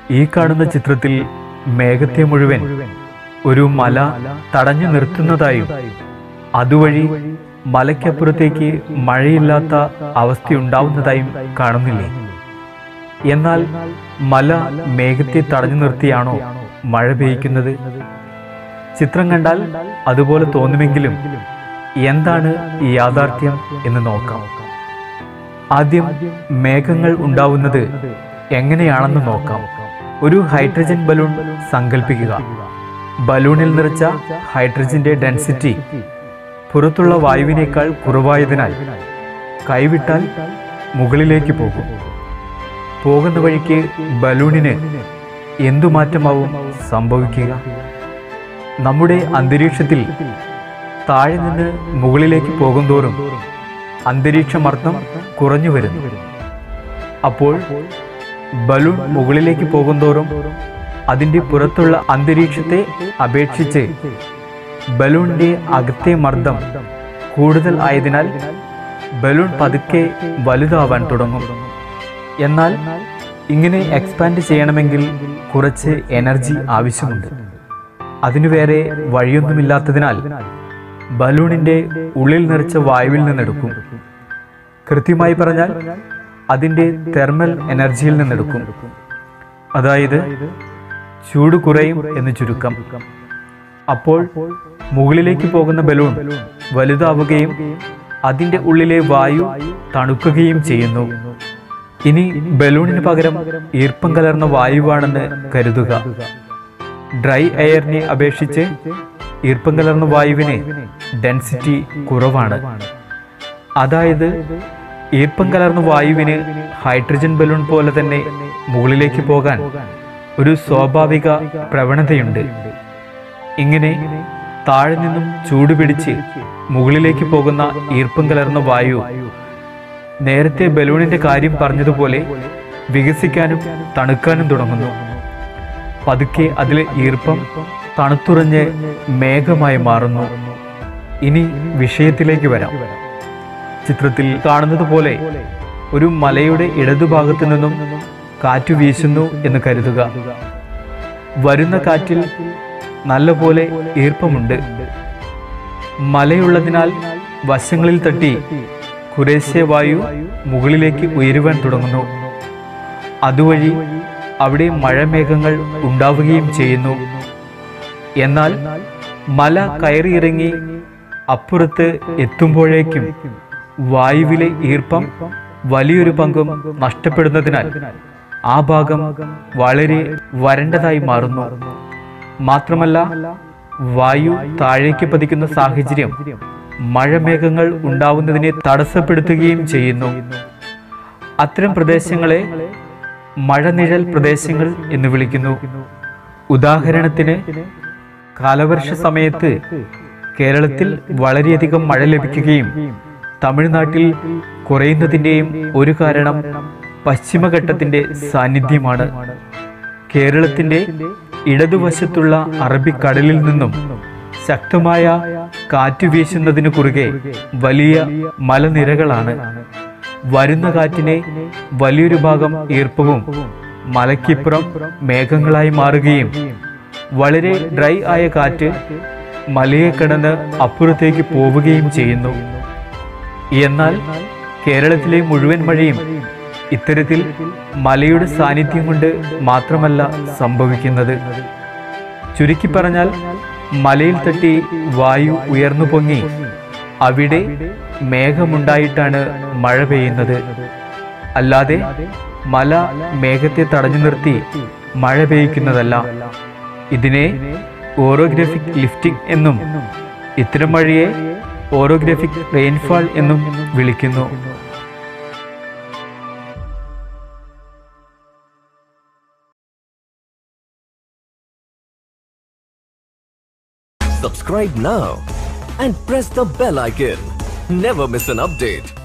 ഈ കാണുന്ന ചിത്രത്തിൽ മേഘത്തെ മുഴുവൻ ഒരു മല തടഞ്ഞു നിർത്തുന്നതായും അതുവഴി മലയ്ക്കപ്പുറത്തേക്ക് മഴയില്ലാത്ത അവസ്ഥയുണ്ടാവുന്നതായും കാണുന്നില്ലേ എന്നാൽ മല മേഘത്തെ തടഞ്ഞു നിർത്തിയാണോ മഴ പെയ്യ്ക്കുന്നത് ചിത്രം കണ്ടാൽ അതുപോലെ തോന്നുമെങ്കിലും എന്താണ് ഈ യാഥാർത്ഥ്യം എന്ന് നോക്കാം ആദ്യം മേഘങ്ങൾ ഉണ്ടാവുന്നത് എങ്ങനെയാണെന്ന് നോക്കാം ഒരു ഹൈഡ്രജൻ ബലൂൺ സങ്കല്പിക്കുക ബലൂണിൽ നിറച്ച ഹൈഡ്രജന്റെ ഡെൻസിറ്റി പുറത്തുള്ള വായുവിനേക്കാൾ കുറവായതിനാൽ കൈവിട്ടാൽ മുകളിലേക്ക് പോകും പോകുന്ന വഴിക്ക് ബലൂണിന് എന്തു മാറ്റമാവും സംഭവിക്കുക നമ്മുടെ അന്തരീക്ഷത്തിൽ താഴെ നിന്ന് മുകളിലേക്ക് പോകുന്തോറും അന്തരീക്ഷമർദ്ദം കുറഞ്ഞു വരുന്നു അപ്പോൾ ബലൂൺ മുകളിലേക്ക് പോകുന്തോറും അതിൻ്റെ പുറത്തുള്ള അന്തരീക്ഷത്തെ അപേക്ഷിച്ച് ബലൂണിന്റെ അകത്തെ മർദ്ദം കൂടുതൽ ആയതിനാൽ ബലൂൺ പതുക്കെ വലുതാവാൻ തുടങ്ങും എന്നാൽ ഇങ്ങനെ എക്സ്പാൻഡ് ചെയ്യണമെങ്കിൽ കുറച്ച് എനർജി ആവശ്യമുണ്ട് അതിനു വേറെ വഴിയൊന്നുമില്ലാത്തതിനാൽ ബലൂണിന്റെ ഉള്ളിൽ നിറച്ച വായുവിൽ നിന്നെടുക്കും കൃത്യമായി പറഞ്ഞാൽ അതിന്റെ തെർമൽ എനർജിയിൽ നിന്നെടുക്കും അതായത് ചൂട് കുറയും എന്ന് ചുരുക്കം അപ്പോൾ മുകളിലേക്ക് പോകുന്ന ബലൂൺ വലുതാവുകയും അതിന്റെ ഉള്ളിലെ വായു തണുക്കുകയും ചെയ്യുന്നു ഇനി ബലൂണിന് പകരം ഈർപ്പം കലർന്ന വായുവാണെന്ന് കരുതുക ഡ്രൈ എയറിനെ അപേക്ഷിച്ച് ഈർപ്പം കലർന്ന വായുവിന് ഡെൻസിറ്റി കുറവാണ് അതായത് ഈർപ്പം കലർന്ന വായുവിന് ഹൈഡ്രജൻ ബലൂൺ പോലെ തന്നെ മുകളിലേക്ക് പോകാൻ ഒരു സ്വാഭാവിക പ്രവണതയുണ്ട് ഇങ്ങനെ താഴെ നിന്നും ചൂട് പിടിച്ച് മുകളിലേക്ക് പോകുന്ന ഈർപ്പം കലർന്ന വായു നേരത്തെ ബലൂണിന്റെ കാര്യം പറഞ്ഞതുപോലെ വികസിക്കാനും തണുക്കാനും തുടങ്ങുന്നു പതുക്കെ അതിലെ ഈർപ്പം തണുത്തുറഞ്ഞ് മേഘമായി മാറുന്നു ഇനി വിഷയത്തിലേക്ക് വരാം ചിത്രത്തിൽ കാണുന്നത് പോലെ ഒരു മലയുടെ ഇടതുഭാഗത്തു നിന്നും കാറ്റ് വീശുന്നു എന്ന് കരുതുക വരുന്ന കാറ്റിൽ നല്ലപോലെ ഈർപ്പമുണ്ട് മലയുള്ളതിനാൽ വശങ്ങളിൽ തട്ടി കുറേശ്ശെ വായു മുകളിലേക്ക് ഉയരുവാൻ തുടങ്ങുന്നു അതുവഴി അവിടെ മഴമേഘങ്ങൾ ഉണ്ടാവുകയും ചെയ്യുന്നു എന്നാൽ മല കയറിയിറങ്ങി അപ്പുറത്ത് എത്തുമ്പോഴേക്കും വായുവിലെ ഈർപ്പം വലിയൊരു പങ്കും നഷ്ടപ്പെടുന്നതിനാൽ ആ ഭാഗം വളരെ വരണ്ടതായി മാറുന്നു മാത്രമല്ല വായു താഴേക്ക് പതിക്കുന്ന സാഹചര്യം മഴമേഘങ്ങൾ ഉണ്ടാവുന്നതിനെ തടസ്സപ്പെടുത്തുകയും ചെയ്യുന്നു അത്തരം പ്രദേശങ്ങളെ മഴനിഴൽ പ്രദേശങ്ങൾ എന്ന് വിളിക്കുന്നു ഉദാഹരണത്തിന് കാലവർഷ സമയത്ത് കേരളത്തിൽ വളരെയധികം മഴ ലഭിക്കുകയും തമിഴ്നാട്ടിൽ കുറയുന്നതിൻ്റെയും ഒരു കാരണം പശ്ചിമഘട്ടത്തിന്റെ സാന്നിധ്യമാണ് കേരളത്തിന്റെ ഇടതുവശത്തുള്ള അറബിക്കടലിൽ നിന്നും ശക്തമായ കാറ്റ് വീശുന്നതിന് കുറുകെ വലിയ മലനിരകളാണ് വരുന്ന കാറ്റിനെ വലിയൊരു ഭാഗം ഈർപ്പവും മലയ്ക്കിപ്പുറം മേഘങ്ങളായി മാറുകയും വളരെ ഡ്രൈ ആയ കാറ്റ് മലയെ കടന്ന് അപ്പുറത്തേക്ക് പോവുകയും ചെയ്യുന്നു എന്നാൽ കേരളത്തിലെ മുഴുവൻ മഴയും ഇത്തരത്തിൽ മലയുടെ സാന്നിധ്യം കൊണ്ട് മാത്രമല്ല സംഭവിക്കുന്നത് ചുരുക്കി പറഞ്ഞാൽ മലയിൽ തട്ടി വായു ഉയർന്നു പൊങ്ങി അവിടെ മേഘമുണ്ടായിട്ടാണ് മഴ പെയ്യുന്നത് അല്ലാതെ മല മേഘത്തെ തടഞ്ഞു നിർത്തി മഴ പെയ്യ്ക്കുന്നതല്ല ഇതിനെ ഓറോഗ്രാഫിക് ലിഫ്റ്റിംഗ് എന്നും ഇത്തരം മഴയെ ഓറോഗ്രാഫിക് റെയിൻഫാൾ എന്നും വിളിക്കുന്നു Subscribe now and press the bell icon. Never miss an update.